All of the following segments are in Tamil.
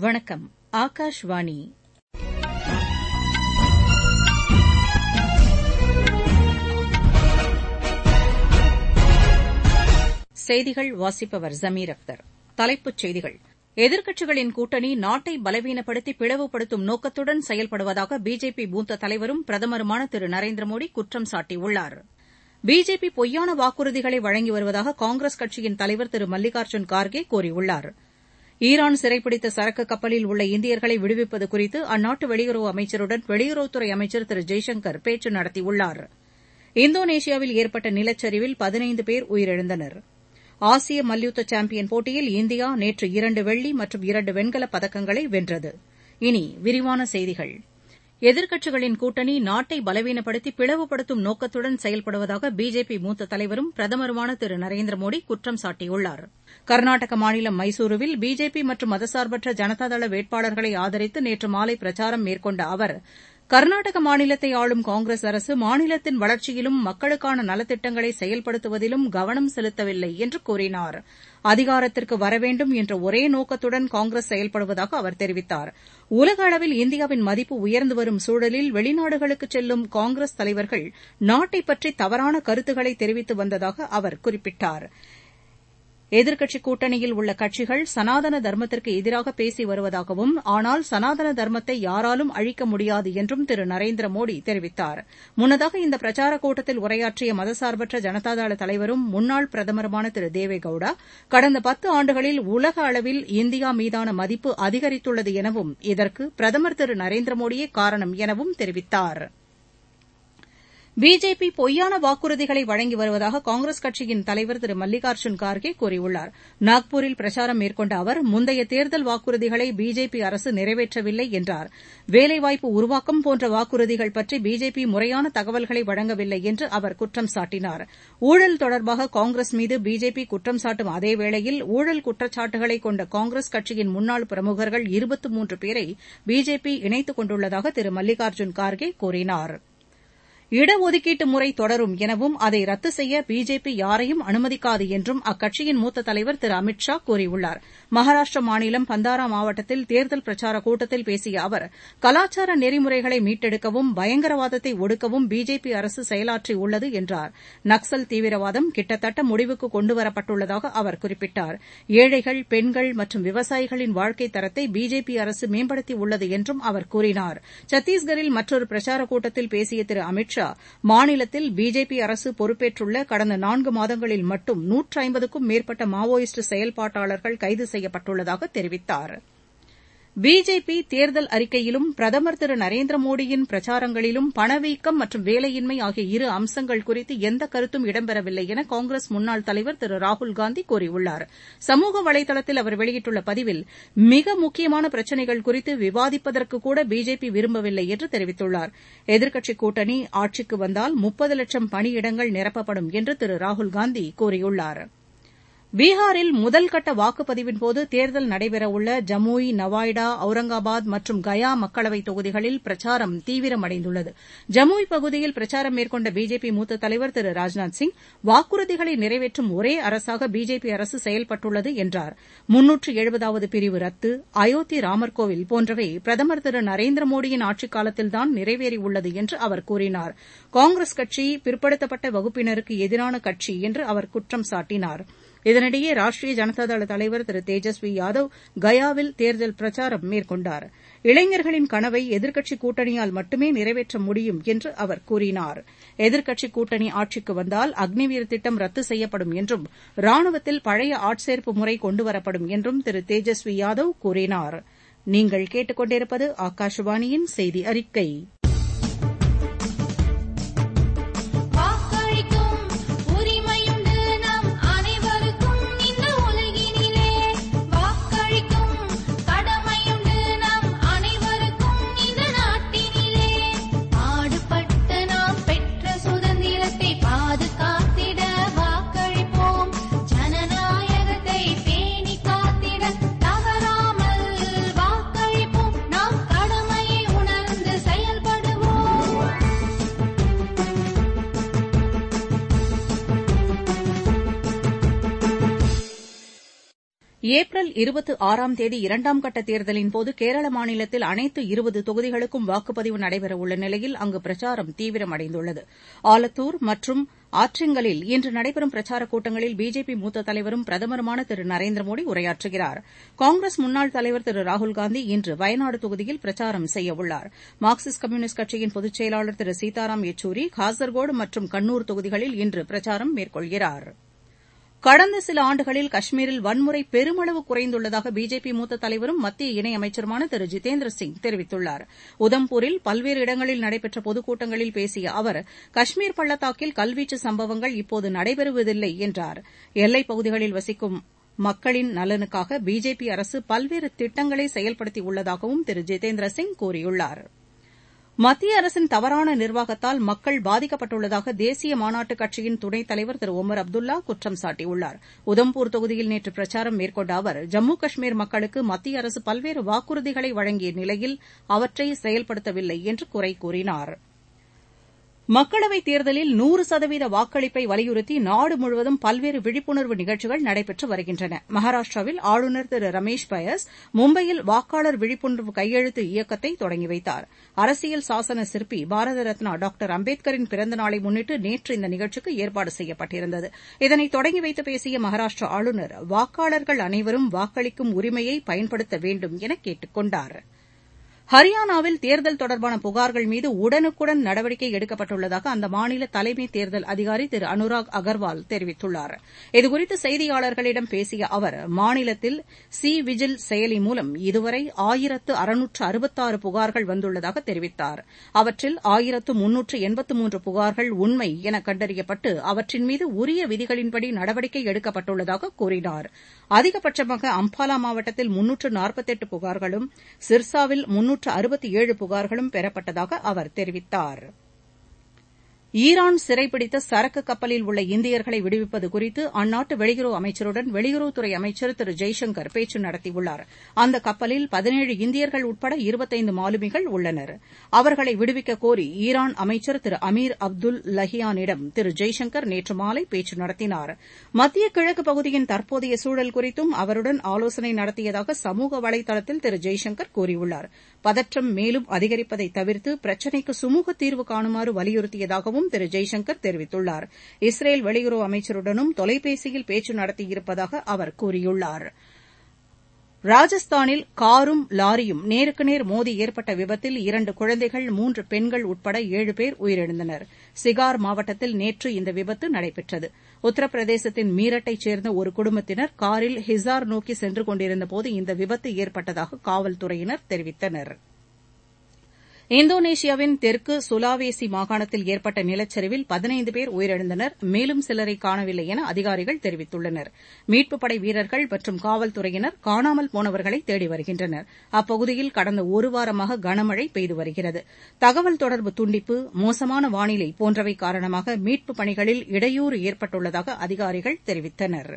வணக்கம் ஆகாஷ்வாணி செய்திகள் வாசிப்பவர் ஜமீர் அக்தர் தலைப்புச் செய்திகள் எதிர்க்கட்சிகளின் கூட்டணி நாட்டை பலவீனப்படுத்தி பிளவுபடுத்தும் நோக்கத்துடன் செயல்படுவதாக பிஜேபி மூத்த தலைவரும் பிரதமருமான திரு நரேந்திர மோடி குற்றம் சாட்டியுள்ளார் பிஜேபி பொய்யான வாக்குறுதிகளை வழங்கி வருவதாக காங்கிரஸ் கட்சியின் தலைவர் திரு மல்லிகார்ஜுன் கார்கே கூறியுள்ளார் ஈரான் சிறைப்பிடித்த சரக்கு கப்பலில் உள்ள இந்தியர்களை விடுவிப்பது குறித்து அந்நாட்டு வெளியுறவு அமைச்சருடன் வெளியுறவுத்துறை அமைச்சர் திரு ஜெய்சங்கர் பேச்சு நடத்தியுள்ளார் இந்தோனேஷியாவில் ஏற்பட்ட நிலச்சரிவில் பதினைந்து பேர் உயிரிழந்தனர் ஆசிய மல்யுத்த சாம்பியன் போட்டியில் இந்தியா நேற்று இரண்டு வெள்ளி மற்றும் இரண்டு வெண்கலப் பதக்கங்களை வென்றது இனி விரிவான செய்திகள் எதிர்க்கட்சிகளின் கூட்டணி நாட்டை பலவீனப்படுத்தி பிளவுபடுத்தும் நோக்கத்துடன் செயல்படுவதாக பிஜேபி மூத்த தலைவரும் பிரதமருமான திரு நரேந்திர மோடி குற்றம் சாட்டியுள்ளார் கர்நாடக மாநிலம் மைசூருவில் பிஜேபி மற்றும் மதசார்பற்ற ஜனதாதள வேட்பாளர்களை ஆதரித்து நேற்று மாலை பிரச்சாரம் மேற்கொண்ட அவர் கர்நாடக மாநிலத்தை ஆளும் காங்கிரஸ் அரசு மாநிலத்தின் வளர்ச்சியிலும் மக்களுக்கான நலத்திட்டங்களை செயல்படுத்துவதிலும் கவனம் செலுத்தவில்லை என்று கூறினார் அதிகாரத்திற்கு வரவேண்டும் என்ற ஒரே நோக்கத்துடன் காங்கிரஸ் செயல்படுவதாக அவர் தெரிவித்தார் உலக அளவில் இந்தியாவின் மதிப்பு உயர்ந்து வரும் சூழலில் வெளிநாடுகளுக்கு செல்லும் காங்கிரஸ் தலைவர்கள் நாட்டைப் பற்றி தவறான கருத்துக்களை தெரிவித்து வந்ததாக அவர் குறிப்பிட்டார் எதிர்க்கட்சிக் கூட்டணியில் உள்ள கட்சிகள் சனாதன தர்மத்திற்கு எதிராக பேசி வருவதாகவும் ஆனால் சனாதன தர்மத்தை யாராலும் அழிக்க முடியாது என்றும் திரு நரேந்திர மோடி தெரிவித்தார் முன்னதாக இந்த பிரச்சாரக் கூட்டத்தில் உரையாற்றிய மதசார்பற்ற ஜனதாதள தலைவரும் முன்னாள் பிரதமருமான திரு தேவே கவுடா கடந்த பத்து ஆண்டுகளில் உலக அளவில் இந்தியா மீதான மதிப்பு அதிகரித்துள்ளது எனவும் இதற்கு பிரதமர் திரு நரேந்திர மோடியே காரணம் எனவும் தெரிவித்தாா் பிஜேபி பொய்யான வாக்குறுதிகளை வழங்கி வருவதாக காங்கிரஸ் கட்சியின் தலைவர் திரு மல்லிகார்ஜுன் கார்கே கூறியுள்ளார் நாக்பூரில் பிரச்சாரம் மேற்கொண்ட அவர் முந்தைய தேர்தல் வாக்குறுதிகளை பிஜேபி அரசு நிறைவேற்றவில்லை என்றார் வேலைவாய்ப்பு உருவாக்கம் போன்ற வாக்குறுதிகள் பற்றி பிஜேபி முறையான தகவல்களை வழங்கவில்லை என்று அவர் குற்றம் சாட்டினார் ஊழல் தொடர்பாக காங்கிரஸ் மீது பிஜேபி குற்றம் சாட்டும் அதேவேளையில் ஊழல் குற்றச்சாட்டுகளை கொண்ட காங்கிரஸ் கட்சியின் முன்னாள் பிரமுகர்கள் இருபத்து மூன்று பேரை பிஜேபி இணைத்துக் கொண்டுள்ளதாக திரு மல்லிகார்ஜுன் கார்கே கூறினாா் இடஒதுக்கீட்டு முறை தொடரும் எனவும் அதை ரத்து செய்ய பிஜேபி யாரையும் அனுமதிக்காது என்றும் அக்கட்சியின் மூத்த தலைவர் திரு அமித் ஷா கூறியுள்ளார் மகாராஷ்டிர மாநிலம் பந்தாரா மாவட்டத்தில் தேர்தல் பிரச்சாரக் கூட்டத்தில் பேசிய அவர் கலாச்சார நெறிமுறைகளை மீட்டெடுக்கவும் பயங்கரவாதத்தை ஒடுக்கவும் பிஜேபி அரசு செயலாற்றியுள்ளது என்றார் நக்சல் தீவிரவாதம் கிட்டத்தட்ட முடிவுக்கு கொண்டுவரப்பட்டுள்ளதாக அவர் குறிப்பிட்டார் ஏழைகள் பெண்கள் மற்றும் விவசாயிகளின் வாழ்க்கைத் தரத்தை பிஜேபி அரசு மேம்படுத்தியுள்ளது என்றும் அவர் கூறினார் சத்தீஸ்கரில் மற்றொரு பிரச்சாரக் கூட்டத்தில் பேசிய திரு அமித் ஷா மாநிலத்தில் பிஜேபி அரசு பொறுப்பேற்றுள்ள கடந்த நான்கு மாதங்களில் மட்டும் நூற்று ஐம்பதுக்கும் மேற்பட்ட மாவோயிஸ்ட் செயல்பாட்டாளர்கள் கைது செய்யப்பட்டுள்ளதாக தெரிவித்தார் பிஜேபி தேர்தல் அறிக்கையிலும் பிரதமர் திரு நரேந்திர மோடியின் பிரச்சாரங்களிலும் பணவீக்கம் மற்றும் வேலையின்மை ஆகிய இரு அம்சங்கள் குறித்து எந்த கருத்தும் இடம்பெறவில்லை என காங்கிரஸ் முன்னாள் தலைவர் திரு ராகுல்காந்தி கூறியுள்ளார் சமூக வலைதளத்தில் அவர் வெளியிட்டுள்ள பதிவில் மிக முக்கியமான பிரச்சினைகள் குறித்து விவாதிப்பதற்கு கூட பிஜேபி விரும்பவில்லை என்று தெரிவித்துள்ளார் எதிர்க்கட்சிக் கூட்டணி ஆட்சிக்கு வந்தால் முப்பது லட்சம் பணியிடங்கள் நிரப்பப்படும் என்று திரு ராகுல்காந்தி கூறியுள்ளாா் பீகாரில் முதல்கட்ட வாக்குப்பதிவின்போது தேர்தல் நடைபெறவுள்ள ஜமுய் நவாய்டா அவுரங்காபாத் மற்றும் கயா மக்களவைத் தொகுதிகளில் பிரச்சாரம் தீவிரமடைந்துள்ளது ஜமுய் பகுதியில் பிரச்சாரம் மேற்கொண்ட பிஜேபி மூத்த தலைவர் திரு ராஜ்நாத் சிங் வாக்குறுதிகளை நிறைவேற்றும் ஒரே அரசாக பிஜேபி அரசு செயல்பட்டுள்ளது என்றார் முன்னூற்று எழுபதாவது பிரிவு ரத்து அயோத்தி ராமர் கோவில் போன்றவை பிரதமர் திரு நரேந்திர மோடியின் ஆட்சிக் காலத்தில்தான் நிறைவேறியுள்ளது என்று அவர் கூறினார் காங்கிரஸ் கட்சி பிற்படுத்தப்பட்ட வகுப்பினருக்கு எதிரான கட்சி என்று அவர் குற்றம் சாட்டினார் இதனிடையே ராஷ்டிரிய ஜனதாதள தலைவர் திரு தேஜஸ்வி யாதவ் கயாவில் தேர்தல் பிரச்சாரம் மேற்கொண்டார் இளைஞர்களின் கனவை எதிர்க்கட்சிக் கூட்டணியால் மட்டுமே நிறைவேற்ற முடியும் என்று அவர் கூறினார் எதிர்க்கட்சிக் கூட்டணி ஆட்சிக்கு வந்தால் அக்னிவீர் திட்டம் ரத்து செய்யப்படும் என்றும் ராணுவத்தில் பழைய ஆட்சேர்ப்பு முறை கொண்டுவரப்படும் என்றும் திரு தேஜஸ்வி யாதவ் கூறினார் நீங்கள் கேட்டுக்கொண்டிருப்பது ஆகாஷவாணியின் செய்தி அறிக்கை தவறாமல் வாக்களிப்போம் நாம் கடமையை உணர்ந்து செயல்பட ஏப்ரல் இருபத்தி ஆறாம் தேதி இரண்டாம் கட்ட தேர்தலின்போது கேரள மாநிலத்தில் அனைத்து இருபது தொகுதிகளுக்கும் வாக்குப்பதிவு நடைபெறவுள்ள நிலையில் அங்கு பிரச்சாரம் தீவிரமடைந்துள்ளது ஆலத்தூர் மற்றும் ஆற்றிங்கலில் இன்று நடைபெறும் பிரச்சாரக் கூட்டங்களில் பிஜேபி மூத்த தலைவரும் பிரதமருமான திரு நரேந்திர மோடி உரையாற்றுகிறார் காங்கிரஸ் முன்னாள் தலைவர் திரு ராகுல்காந்தி இன்று வயநாடு தொகுதியில் பிரச்சாரம் செய்யவுள்ளார் மார்க்சிஸ்ட் கம்யூனிஸ்ட் கட்சியின் பொதுச் செயலாளர் திரு சீதாராம் யெச்சூரி காசர்கோடு மற்றும் கண்ணூர் தொகுதிகளில் இன்று பிரச்சாரம் மேற்கொள்கிறாா் கடந்த சில ஆண்டுகளில் காஷ்மீரில் வன்முறை பெருமளவு குறைந்துள்ளதாக பிஜேபி மூத்த தலைவரும் மத்திய இணையமைச்சருமான திரு ஜிதேந்திர சிங் தெரிவித்துள்ளார் உதம்பூரில் பல்வேறு இடங்களில் நடைபெற்ற பொதுக்கூட்டங்களில் பேசிய அவர் காஷ்மீர் பள்ளத்தாக்கில் கல்வீச்சு சம்பவங்கள் இப்போது நடைபெறுவதில்லை என்றார் எல்லைப் பகுதிகளில் வசிக்கும் மக்களின் நலனுக்காக பிஜேபி அரசு பல்வேறு திட்டங்களை செயல்படுத்தியுள்ளதாகவும் திரு ஜிதேந்திர சிங் கூறியுள்ளாா் மத்திய அரசின் தவறான நிர்வாகத்தால் மக்கள் பாதிக்கப்பட்டுள்ளதாக தேசிய மாநாட்டுக் கட்சியின் துணைத் தலைவர் திரு ஒமர் அப்துல்லா குற்றம் சாட்டியுள்ளார் உதம்பூர் தொகுதியில் நேற்று பிரச்சாரம் மேற்கொண்ட அவர் ஜம்மு காஷ்மீர் மக்களுக்கு மத்திய அரசு பல்வேறு வாக்குறுதிகளை வழங்கிய நிலையில் அவற்றை செயல்படுத்தவில்லை என்று குறை கூறினார் மக்களவைத் தேர்தலில் நூறு சதவீத வாக்களிப்பை வலியுறுத்தி நாடு முழுவதும் பல்வேறு விழிப்புணர்வு நிகழ்ச்சிகள் நடைபெற்று வருகின்றன மகாராஷ்டிராவில் ஆளுநர் திரு ரமேஷ் பயஸ் மும்பையில் வாக்காளர் விழிப்புணர்வு கையெழுத்து இயக்கத்தை தொடங்கி வைத்தார் அரசியல் சாசன சிற்பி பாரத ரத்னா டாக்டர் அம்பேத்கரின் பிறந்த நாளை முன்னிட்டு நேற்று இந்த நிகழ்ச்சிக்கு ஏற்பாடு செய்யப்பட்டிருந்தது இதனை தொடங்கி வைத்து பேசிய மகாராஷ்டிரா ஆளுநர் வாக்காளர்கள் அனைவரும் வாக்களிக்கும் உரிமையை பயன்படுத்த வேண்டும் என கேட்டுக் கொண்டாா் ஹரியானாவில் தேர்தல் தொடர்பான புகார்கள் மீது உடனுக்குடன் நடவடிக்கை எடுக்கப்பட்டுள்ளதாக அந்த மாநில தலைமை தேர்தல் அதிகாரி திரு அனுராக் அகர்வால் தெரிவித்துள்ளார் இதுகுறித்து செய்தியாளர்களிடம் பேசிய அவர் மாநிலத்தில் சி விஜில் செயலி மூலம் இதுவரை ஆயிரத்து அறுநூற்று அறுபத்தாறு புகார்கள் வந்துள்ளதாக தெரிவித்தார் அவற்றில் ஆயிரத்து முன்னூற்று எண்பத்து மூன்று புகார்கள் உண்மை என கண்டறியப்பட்டு அவற்றின் மீது உரிய விதிகளின்படி நடவடிக்கை எடுக்கப்பட்டுள்ளதாக கூறினார் அதிகபட்சமாக அம்பாலா மாவட்டத்தில் முன்னூற்று நாற்பத்தெட்டு புகார்களும் சிர்சாவில் முன்னூற்று அறுபத்தி ஏழு புகார்களும் பெறப்பட்டதாக அவர் தெரிவித்தார் ஈரான் சிறைப்பிடித்த சரக்கு கப்பலில் உள்ள இந்தியர்களை விடுவிப்பது குறித்து அந்நாட்டு வெளியுறவு அமைச்சருடன் வெளியுறவுத்துறை அமைச்சர் திரு ஜெய்சங்கர் பேச்சு நடத்தியுள்ளார் அந்த கப்பலில் பதினேழு இந்தியர்கள் உட்பட இருபத்தைந்து மாலுமிகள் உள்ளனர் அவர்களை விடுவிக்க கோரி ஈரான் அமைச்சர் திரு அமீர் அப்துல் லஹியானிடம் திரு ஜெய்சங்கர் நேற்று மாலை பேச்சு நடத்தினார் மத்திய கிழக்கு பகுதியின் தற்போதைய சூழல் குறித்தும் அவருடன் ஆலோசனை நடத்தியதாக சமூக வலைதளத்தில் திரு ஜெய்சங்கர் கூறியுள்ளார் பதற்றம் மேலும் அதிகரிப்பதை தவிர்த்து பிரச்சினைக்கு சுமூக தீர்வு காணுமாறு வலியுறுத்தியதாகவும் திரு ஜெய்சங்கர் தெரிவித்துள்ளார் இஸ்ரேல் வெளியுறவு அமைச்சருடனும் தொலைபேசியில் பேச்சு நடத்தியிருப்பதாக அவர் கூறியுள்ளார் ராஜஸ்தானில் காரும் லாரியும் நேருக்கு நேர் மோதி ஏற்பட்ட விபத்தில் இரண்டு குழந்தைகள் மூன்று பெண்கள் உட்பட ஏழு பேர் உயிரிழந்தனர் சிகார் மாவட்டத்தில் நேற்று இந்த விபத்து நடைபெற்றது உத்தரப்பிரதேசத்தின் மீரட்டைச் சேர்ந்த ஒரு குடும்பத்தினர் காரில் ஹிசார் நோக்கி சென்று கொண்டிருந்தபோது இந்த விபத்து ஏற்பட்டதாக காவல்துறையினர் தெரிவித்தனர் இந்தோனேஷியாவின் தெற்கு சுலாவேசி மாகாணத்தில் ஏற்பட்ட நிலச்சரிவில் பதினைந்து பேர் உயிரிழந்தனர் மேலும் சிலரை காணவில்லை என அதிகாரிகள் தெரிவித்துள்ளனர் மீட்புப் படை வீரர்கள் மற்றும் காவல்துறையினர் காணாமல் போனவர்களை தேடி வருகின்றனர் அப்பகுதியில் கடந்த ஒரு வாரமாக கனமழை பெய்து வருகிறது தகவல் தொடர்பு துண்டிப்பு மோசமான வானிலை போன்றவை காரணமாக மீட்புப் பணிகளில் இடையூறு ஏற்பட்டுள்ளதாக அதிகாரிகள் தெரிவித்தனர்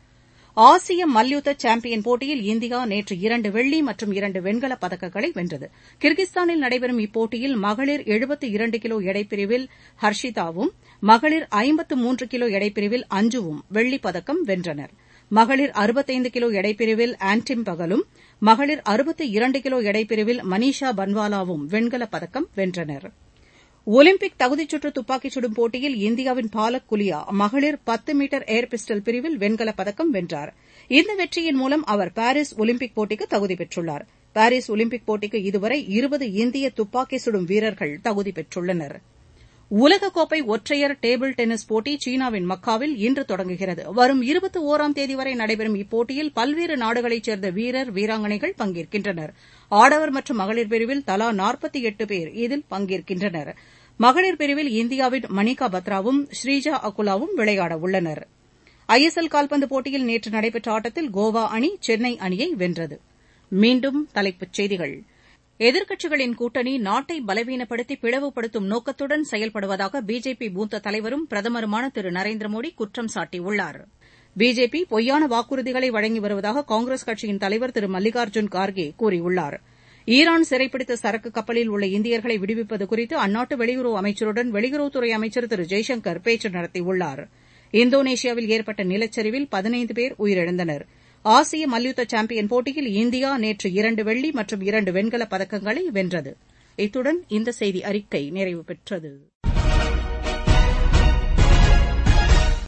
ஆசிய மல்யுத்த சாம்பியன் போட்டியில் இந்தியா நேற்று இரண்டு வெள்ளி மற்றும் இரண்டு வெண்கலப் பதக்கங்களை வென்றது கிர்கிஸ்தானில் நடைபெறும் இப்போட்டியில் மகளிர் எழுபத்து இரண்டு கிலோ எடைப்பிரிவில் ஹர்ஷிதாவும் மகளிர் ஐம்பத்து மூன்று கிலோ எடைப்பிரிவில் அஞ்சுவும் வெள்ளிப் பதக்கம் வென்றனர் மகளிர் அறுபத்தைந்து கிலோ எடைப்பிரிவில் ஆன்டிம் பகலும் மகளிர் அறுபத்து இரண்டு கிலோ எடைப்பிரிவில் மனிஷா பன்வாலாவும் வெண்கலப் பதக்கம் வென்றனா் ஒலிம்பிக் தகுதிச்சுற்று துப்பாக்கிச் சுடும் போட்டியில் இந்தியாவின் பாலக் குலியா மகளிர் பத்து மீட்டர் ஏர் பிஸ்டல் பிரிவில் வெண்கலப் பதக்கம் வென்றார் இந்த வெற்றியின் மூலம் அவர் பாரீஸ் ஒலிம்பிக் போட்டிக்கு தகுதி பெற்றுள்ளார் பாரீஸ் ஒலிம்பிக் போட்டிக்கு இதுவரை இருபது இந்திய துப்பாக்கி சுடும் வீரர்கள் தகுதி பெற்றுள்ளனர் உலகக்கோப்பை ஒற்றையர் டேபிள் டென்னிஸ் போட்டி சீனாவின் மக்காவில் இன்று தொடங்குகிறது வரும் இருபத்தி ஒராம் தேதி வரை நடைபெறும் இப்போட்டியில் பல்வேறு நாடுகளைச் சேர்ந்த வீரர் வீராங்கனைகள் பங்கேற்கின்றனர் ஆடவர் மற்றும் மகளிர் பிரிவில் தலா நாற்பத்தி எட்டு பேர் இதில் பங்கேற்கின்றனர் மகளிர் பிரிவில் இந்தியாவின் மணிகா பத்ராவும் ஸ்ரீஜா அகுலாவும் விளையாட உள்ளனர் ஐ எஸ் எல் கால்பந்து போட்டியில் நேற்று நடைபெற்ற ஆட்டத்தில் கோவா அணி சென்னை அணியை வென்றது மீண்டும் தலைப்புச் செய்திகள் எதிர்க்கட்சிகளின் கூட்டணி நாட்டை பலவீனப்படுத்தி பிளவுபடுத்தும் நோக்கத்துடன் செயல்படுவதாக பிஜேபி மூத்த தலைவரும் பிரதமருமான திரு நரேந்திர மோடி குற்றம் சாட்டியுள்ளார் பிஜேபி பொய்யான வாக்குறுதிகளை வழங்கி வருவதாக காங்கிரஸ் கட்சியின் தலைவர் திரு மல்லிகார்ஜுன் கார்கே கூறியுள்ளார் ஈரான் சிறைப்பிடித்த சரக்கு கப்பலில் உள்ள இந்தியர்களை விடுவிப்பது குறித்து அந்நாட்டு வெளியுறவு அமைச்சருடன் வெளியுறவுத்துறை அமைச்சர் திரு ஜெய்சங்கர் பேச்சு நடத்தியுள்ளார் இந்தோனேஷியாவில் ஏற்பட்ட நிலச்சரிவில் பதினைந்து பேர் உயிரிழந்தனர் ஆசிய மல்யுத்த சாம்பியன் போட்டியில் இந்தியா நேற்று இரண்டு வெள்ளி மற்றும் இரண்டு வெண்கலப் பதக்கங்களை வென்றது இத்துடன் இந்த செய்தி அறிக்கை நிறைவு பெற்றது